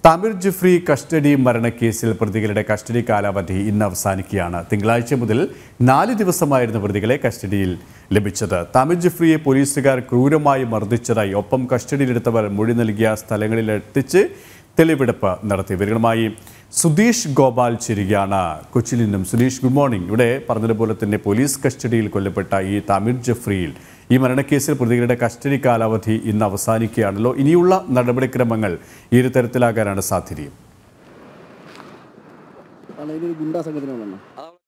തമിർ Jifri custody മരണക്കേസിൽ പ്രതികളുടെ custody കാലാവധി ഇന്ന് അവസാനിക്കുകയാണ് തിങ്കളാഴ്ച മുതൽ നാല് ദിവസമായിരുന്നു പ്രതികളെ കസ്റ്റഡിയിൽ ലഭിച്ചത് തമിർ ജിഫ്രിയെ പോലീസുകാർ ക്രൂരമായി മർദ്ദിച്ചതായി ഒപ്പം കസ്റ്റഡിയിലെടുത്തവർ മൊഴി നൽകിയ സ്ഥലങ്ങളിലെത്തിച്ച് തെളിവെടുപ്പ് നടത്തി ഇവരുമായി സുധീഷ് ഗോപാൽ ചിരികയാണ് കൊച്ചിയിൽ നിന്നും സുധീഷ് ഗുഡ് മോർണിംഗ് ഇവിടെ പറഞ്ഞതുപോലെ തന്നെ പോലീസ് കസ്റ്റഡിയിൽ കൊല്ലപ്പെട്ട ഈ തമിർ ജഫ്രിയിൽ ഈ മരണക്കേസിൽ പ്രതികളുടെ കസ്റ്റഡി കാലാവധി ഇന്ന് അവസാനിക്കുകയാണല്ലോ ഇനിയുള്ള നടപടിക്രമങ്ങൾ ഈ ഒരു തരത്തിലാകാനാണ് സാധ്യതയും അല്ലെങ്കിൽ ഗുണ്ടാ സംഘത്തിനാണ്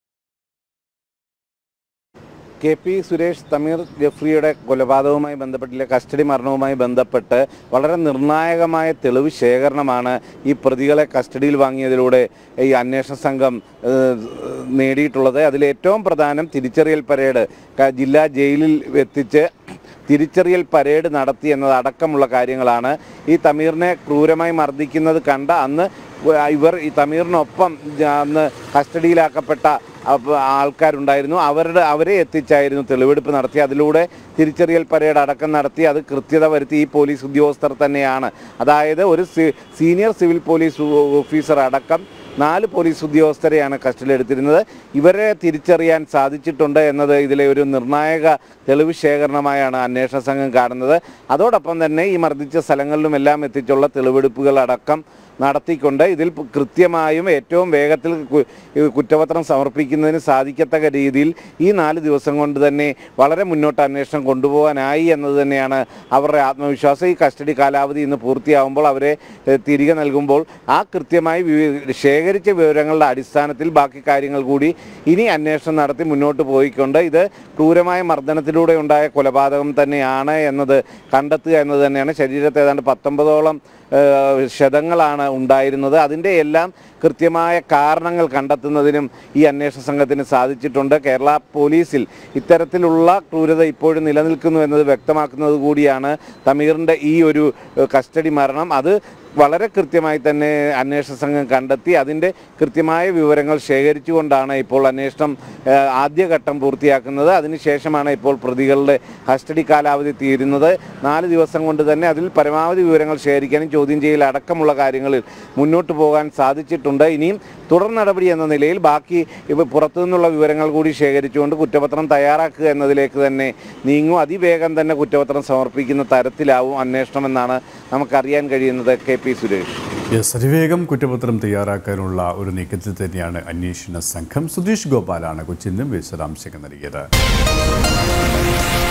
കെ പി സുരേഷ് തമീർ ജഫ്രിയുടെ കൊലപാതകവുമായി ബന്ധപ്പെട്ടില്ല കസ്റ്റഡി മരണവുമായി ബന്ധപ്പെട്ട് വളരെ നിർണായകമായ തെളിവ് ശേഖരണമാണ് ഈ പ്രതികളെ കസ്റ്റഡിയിൽ വാങ്ങിയതിലൂടെ ഈ അന്വേഷണ സംഘം ഏഹ്, നേടിയിട്ടുള്ളത് അതിൽ ഏറ്റവും പ്രധാനം തിരിച്ചറിയൽ പരേഡ് ക- ജില്ലാ ജയിലിൽ എത്തിച്ച് തിരിച്ചറിയൽ പരേഡ് നടത്തി എന്നതടക്കമുള്ള കാര്യങ്ങളാണ് ഈ തമീറിനെ ക്രൂരമായി മർദ്ദിക്കുന്നത് കണ്ട അന്ന് ഇവർ ഈ തമീറിനൊപ്പം ജ- അന്ന് കസ്റ്റഡിയിലാക്കപ്പെട്ട അപ്പ- ആൾക്കാരുണ്ടായിരുന്നു അവരുടെ അവരെ എത്തിച്ചായിരുന്നു തെളിവെടുപ്പ് നടത്തി അതിലൂടെ തിരിച്ചറിയൽ പരേഡ് അടക്കം നടത്തി അത് കൃത്യത വരുത്തി ഈ പോലീസ് ഉദ്യോഗസ്ഥർ തന്നെയാണ് അതായത് ഒരു സി- സീനിയർ സിവിൽ പോലീസ് ഉ- ഓഫീസർ അടക്കം നാല് പോലീസ് ഉദ്യോഗസ്ഥരെയാണ് കസ്റ്റഡിയിലെടുത്തിരുന്നത് ഇവരെ തിരിച്ചറിയാൻ സാധിച്ചിട്ടുണ്ട് എന്നത് ഇതിലെ ഒരു നിർണായക തെളിവ് ശേഖരണമായാണ് അന്വേഷണ സംഘം കാണുന്നത് അതോടൊപ്പം തന്നെ ഈ മർദ്ദിച്ച സ്ഥലങ്ങളിലുമെല്ലാം എത്തിച്ചുള്ള തെളിവെടുപ്പുകൾ അടക്കം നടത്തിക്കൊണ്ട് ഇതിൽ പ് കൃത്യമായും ഏറ്റവും വേഗത്തിൽ കു- ഈ കുറ്റപത്രം സമർപ്പിക്കുന്നതിന് സാധിക്കത്തക്ക രീതിയിൽ ഈ നാല് ദിവസം കൊണ്ട് തന്നെ വളരെ മുന്നോട്ട് അന്വേഷണം കൊണ്ടുപോകാനായി എന്നത് തന്നെയാണ് അവരുടെ ആത്മവിശ്വാസം ഈ കസ്റ്റഡി കാലാവധി ഇന്ന് പൂർത്തിയാവുമ്പോൾ അവരെ ഏഹ്, തിരികെ നൽകുമ്പോൾ ആ കൃത്യമായി വിവ- ശേഖരിച്ച വിവരങ്ങളുടെ അടിസ്ഥാനത്തിൽ ബാക്കി കാര്യങ്ങൾ കൂടി ഇനി അന്വേഷണം നടത്തി മുന്നോട്ട് പോയിക്കൊണ്ട് ഇത് ക്രൂരമായ മർദ്ദനത്തിലൂടെ ഉണ്ടായ കൊലപാതകം തന്നെയാണ് എന്നത് കണ്ടെത്തുക എന്നത് തന്നെയാണ് ശരീരത്തെ ഏതാണ്ട് പത്തൊമ്പതോളം ഏഹ്, ക്ഷതങ്ങളാണ് ഉണ്ടായിരുന്നത് അതിൻ്റെ എല്ലാം കൃത്യമായ കാരണങ്ങൾ കണ്ടെത്തുന്നതിനും ഈ അന്വേഷണ സംഘത്തിന് സാധിച്ചിട്ടുണ്ട് കേരള പോലീസിൽ ഇത്തരത്തിലുള്ള ക്രൂരത ഇപ്പോഴും നിലനിൽക്കുന്നു എന്നത് വ്യക്തമാക്കുന്നത് കൂടിയാണ് തമീറിൻ്റെ ഈ ഒരു ഏഹ്, കസ്റ്റഡി മരണം അത് വളരെ കൃത്യമായി തന്നെ അന്വേഷണ സംഘം കണ്ടെത്തി അതിൻ്റെ കൃത്യമായ വിവരങ്ങൾ ശേഖരിച്ചുകൊണ്ടാണ് ഇപ്പോൾ അന്വേഷണം ഏഹ്, ആദ്യഘട്ടം പൂർത്തിയാക്കുന്നത് അതിനുശേഷമാണ് ഇപ്പോൾ പ്രതികളുടെ കസ്റ്റഡി കാലാവധി തീരുന്നത് നാല് ദിവസം കൊണ്ട് തന്നെ അതിൽ പരമാവധി വിവരങ്ങൾ ശേഖരിക്കാനും ചോദ്യം ചെയ്യൽ അടക്കമുള്ള കാര്യങ്ങളിൽ മുന്നോട്ട് പോകാൻ സാധിച്ചിട്ടുണ്ട് ഇനിയും തുടർ നടപടി എന്ന നിലയിൽ ബാക്കി ഇവ പുറത്തു നിന്നുള്ള വിവരങ്ങൾ കൂടി ശേഖരിച്ചുകൊണ്ട് കുറ്റപത്രം തയ്യാറാക്കുക എന്നതിലേക്ക് തന്നെ നീങ്ങും അതിവേഗം തന്നെ കുറ്റപത്രം സമർപ്പിക്കുന്ന തരത്തിലാവും അന്വേഷണം എന്നാണ് നമുക്കറിയാൻ കഴിയുന്നത് കെ പി സുരേഷ് യെസ് അതിവേഗം കുറ്റപത്രം തയ്യാറാക്കാനുള്ള ഒരു നീക്കത്തിൽ തന്നെയാണ് അന്വേഷണ സംഘം സുധീഷ് ഗോപാലാണ് കൊച്ചിയിൽ നിന്നും വിശദാംശങ്ങൾ നൽകിയത്